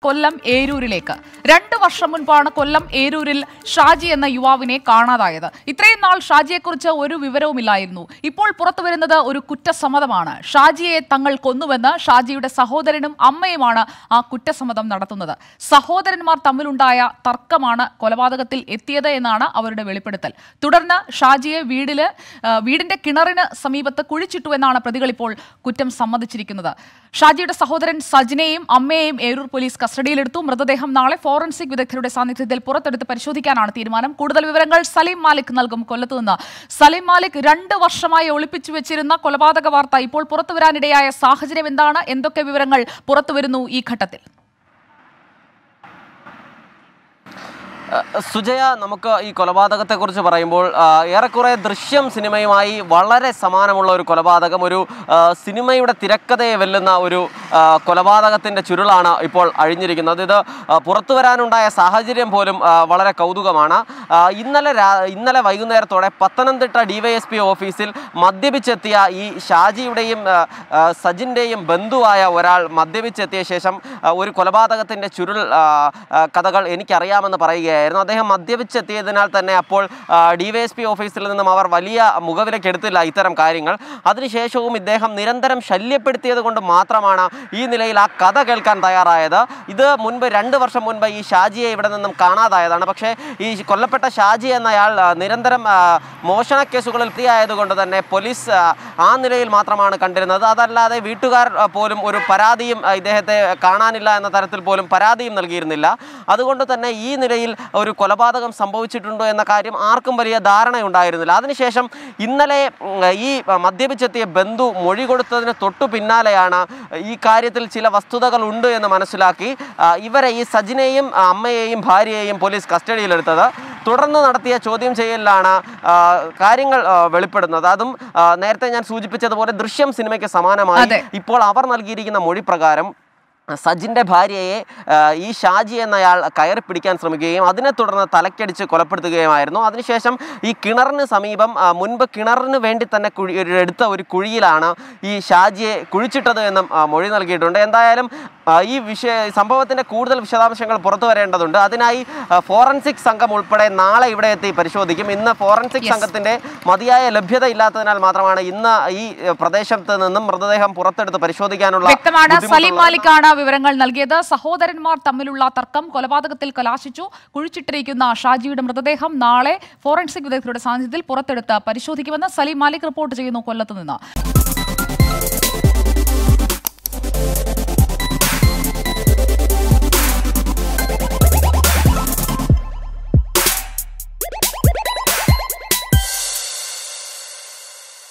കൊല്ലം ഏരൂരിലേക്ക് രണ്ടു വർഷം മുൻപാണ് കൊല്ലം ഏരൂരിൽ ഷാജി എന്ന യുവാവിനെ കാണാതായത് ഇത്രയും നാൾ ഷാജിയെക്കുറിച്ച് ഒരു വിവരവുമില്ലായിരുന്നു ഇപ്പോൾ പുറത്തു വരുന്നത് ഒരു കുറ്റസമ്മതമാണ് ഷാജിയെ തങ്ങൾ കൊന്നുവെന്ന് ഷാജിയുടെ സഹോദരനും അമ്മയുമാണ് ആ കുറ്റസമ്മതം നടത്തുന്നത് സഹോദരന്മാർ തമ്മിലുണ്ടായ തർക്കമാണ് കൊലപാതകത്തിൽ എത്തിയത് എന്നാണ് അവരുടെ വെളിപ്പെടുത്തൽ തുടർന്ന് ഷാജിയെ വീടില് ആ, വീടിന്റെ കിണറിന് സമീപത്ത് കുഴിച്ചിട്ടു എന്നാണ് പ്രതികൾ ഇപ്പോൾ കുറ്റം സമ്മതിച്ചിരിക്കുന്നത് ഷാജിയുടെ സഹോദരൻ സജിനെയും അമ്മയെയും ഏരൂർ പോലീസ് കസ്റ്റഡിയിലെടുത്തു മൃതദേഹം നാളെ ഫോറൻസിക് വിദഗ്ധരുടെ സാന്നിധ്യത്തിൽ പുറത്തെടുത്ത് പരിശോധിക്കാനാണ് തീരുമാനം കൂടുതൽ വിവരങ്ങൾ സലീം മാലിക് നൽകും കൊല്ലത്ത് നിന്ന് സലീം മാലിക് രണ്ട് വർഷമായി ഒളിപ്പിച്ചു വെച്ചിരുന്ന കൊലപാതക വാർത്ത ഇപ്പോൾ പുറത്തുവരാനിടയായ സാഹചര്യം എന്താണ് എന്തൊക്കെ വിവരങ്ങൾ പുറത്തുവരുന്നു ഈ ഘട്ടത്തിൽ അഹ് സുജയ നമുക്ക് ഈ കൊലപാതകത്തെക്കുറിച്ച് പറയുമ്പോൾ ആ, ഏറെക്കുറെ ദൃശ്യം സിനിമയുമായി വളരെ സമാനമുള്ള ഒരു കൊലപാതകം ഒരു ആ, സിനിമയുടെ തിരക്കഥയെ വെല്ലുന്ന ഒരു ആ, കൊലപാതകത്തിൻ്റെ ചുരുളാണ് ഇപ്പോൾ അഴിഞ്ഞിരിക്കുന്നത് ഇത് ആ, പുറത്തു വരാനുണ്ടായ സാഹചര്യം പോലും ആ, വളരെ കൗതുകമാണ് ആ, ഇന്നലെ രാ- ഇന്നലെ വൈകുന്നേരത്തോടെ പത്തനംതിട്ട ഡിവൈഎസ്പി ഓഫീസിൽ മദ്യപിച്ചെത്തിയ ഈ ഷാജിയുടെയും ആ, ആ, സജിൻ്റെയും ബന്ധുവായ ഒരാൾ മദ്യപിച്ചെത്തിയ ശേഷം ആ, ഒരു കൊലപാതകത്തിൻ്റെ ചുരുൾ ആ, ആ, കഥകൾ എനിക്കറിയാമെന്ന് പറയുകയായിരുന്നു അദ്ദേഹം മദ്യപിച്ചെത്തിയതിനാൽ തന്നെ അപ്പോൾ ഡിവൈഎസ്പി ഓഫീസിൽ നിന്നും അവർ വലിയ മുഖവിലക്കെടുത്തില്ല ഇത്തരം കാര്യങ്ങൾ അതിനുശേഷവും ഇദ്ദേഹം നിരന്തരം ശല്യപ്പെടുത്തിയത് കൊണ്ട് മാത്രമാണ് ഈ നിലയിൽ ആ കഥ കേൾക്കാൻ തയ്യാറായത് ഇത് മുൻപ് രണ്ട് വർഷം മുൻപ് ഈ ഷാജിയെ ഇവിടെ നിന്നും കാണാതായതാണ് പക്ഷേ ഈ കൊല്ലപ്പെട്ട ഷാജി എന്നയാൾ ആ, നിരന്തരം ആ, മോഷണ കേസുകളിൽ പ്രതിയായതുകൊണ്ട് തന്നെ പോലീസ് ആ, ആ നിലയിൽ മാത്രമാണ് കണ്ടിരുന്നത് അതല്ലാതെ വീട്ടുകാർ ആ, പോലും ഒരു പരാതിയും ആ, ഇദ്ദേഹത്തെ കാണാനില്ല എന്ന തരത്തിൽ പോലും പരാതിയും നൽകിയിരുന്നില്ല അതുകൊണ്ട് തന്നെ ഈ നിലയിൽ ഒരു കൊലപാതകം സംഭവിച്ചിട്ടുണ്ടോ എന്ന കാര്യം ആർക്കും വലിയ ധാരണയുണ്ടായിരുന്നില്ല അതിനുശേഷം ഇന്നലെ ഉം, ഈ മദ്യപിച്ചെത്തിയ ബന്ധു മൊഴി കൊടുത്തതിന് തൊട്ടു പിന്നാലെയാണ് ഈ കാര്യത്തിൽ ചില വസ്തുതകൾ ഉണ്ട് എന്ന് മനസ്സിലാക്കി ആ, ഇവരെ ഈ സജിനെയും ആ, അമ്മയെയും ഭാര്യയെയും പോലീസ് കസ്റ്റഡിയിലെടുത്തത് തുടർന്ന് നടത്തിയ ചോദ്യം ചെയ്യലിലാണ് ആ, കാര്യങ്ങൾ ആ, വെളിപ്പെടുന്നത് അതും ആ, നേരത്തെ ഞാൻ സൂചിപ്പിച്ചതുപോലെ ദൃശ്യം സിനിമയ്ക്ക് സമാനമായി അതെ. ഇപ്പോൾ അവർ നൽകിയിരിക്കുന്ന മൊഴി പ്രകാരം സജിൻ്റെ ഭാര്യയെ ആ, ഈ ഷാജി എന്നയാൾ കയറി പിടിക്കാൻ ശ്രമിക്കുകയും അതിനെ തുടർന്ന് തലക്കടിച്ച് കൊലപ്പെടുത്തുകയുമായിരുന്നു അതിനുശേഷം ഈ കിണറിന് സമീപം ആ, മുൻപ് കിണറിന് വേണ്ടി തന്നെ കുഴി ഒരു എടുത്ത ഒരു കുഴിയിലാണ് ഈ ഷാജിയെ കുഴിച്ചിട്ടത് എന്നും ആ, മൊഴി നൽകിയിട്ടുണ്ട് എന്തായാലും ആ, ഈ വിഷയ സംഭവത്തിൻ്റെ കൂടുതൽ വിശദാംശങ്ങൾ പുറത്തു വരേണ്ടതുണ്ട് അതിനായി ആ, ഫോറൻസിക് സംഘം ഉൾപ്പെടെ നാളെ ഇവിടെ എത്തി പരിശോധിക്കും ഇന്ന് ഫോറൻസിക് Yes. സംഘത്തിന്റെ മതിയായ ലഭ്യത ഇല്ലാത്തതിനാൽ മാത്രമാണ് ഇന്ന് ഈ ഏ, പ്രദേശത്ത് നിന്നും മൃതദേഹം പുറത്തെടുത്ത് പരിശോധിക്കാനുള്ള വ്യക്തമാണ് സലീം ബുദ്ധിമുട്ടുള്ളത്. മാലിക്കാണ് വിവരങ്ങൾ നൽകിയത് സഹോദരന്മാർ തമ്മിലുള്ള തർക്കം കൊലപാതകത്തിൽ കലാശിച്ചു കുഴിച്ചിട്ടിരിക്കുന്ന ഷാജിയുടെ മൃതദേഹം നാളെ ഫോറൻസിക് വിദഗ്ധരുടെ സാന്നിധ്യത്തിൽ പുറത്തെടുത്ത് പരിശോധിക്കുമെന്ന് സലീം മാലിക് റിപ്പോർട്ട് ചെയ്യുന്നു കൊല്ലത്ത് നിന്ന്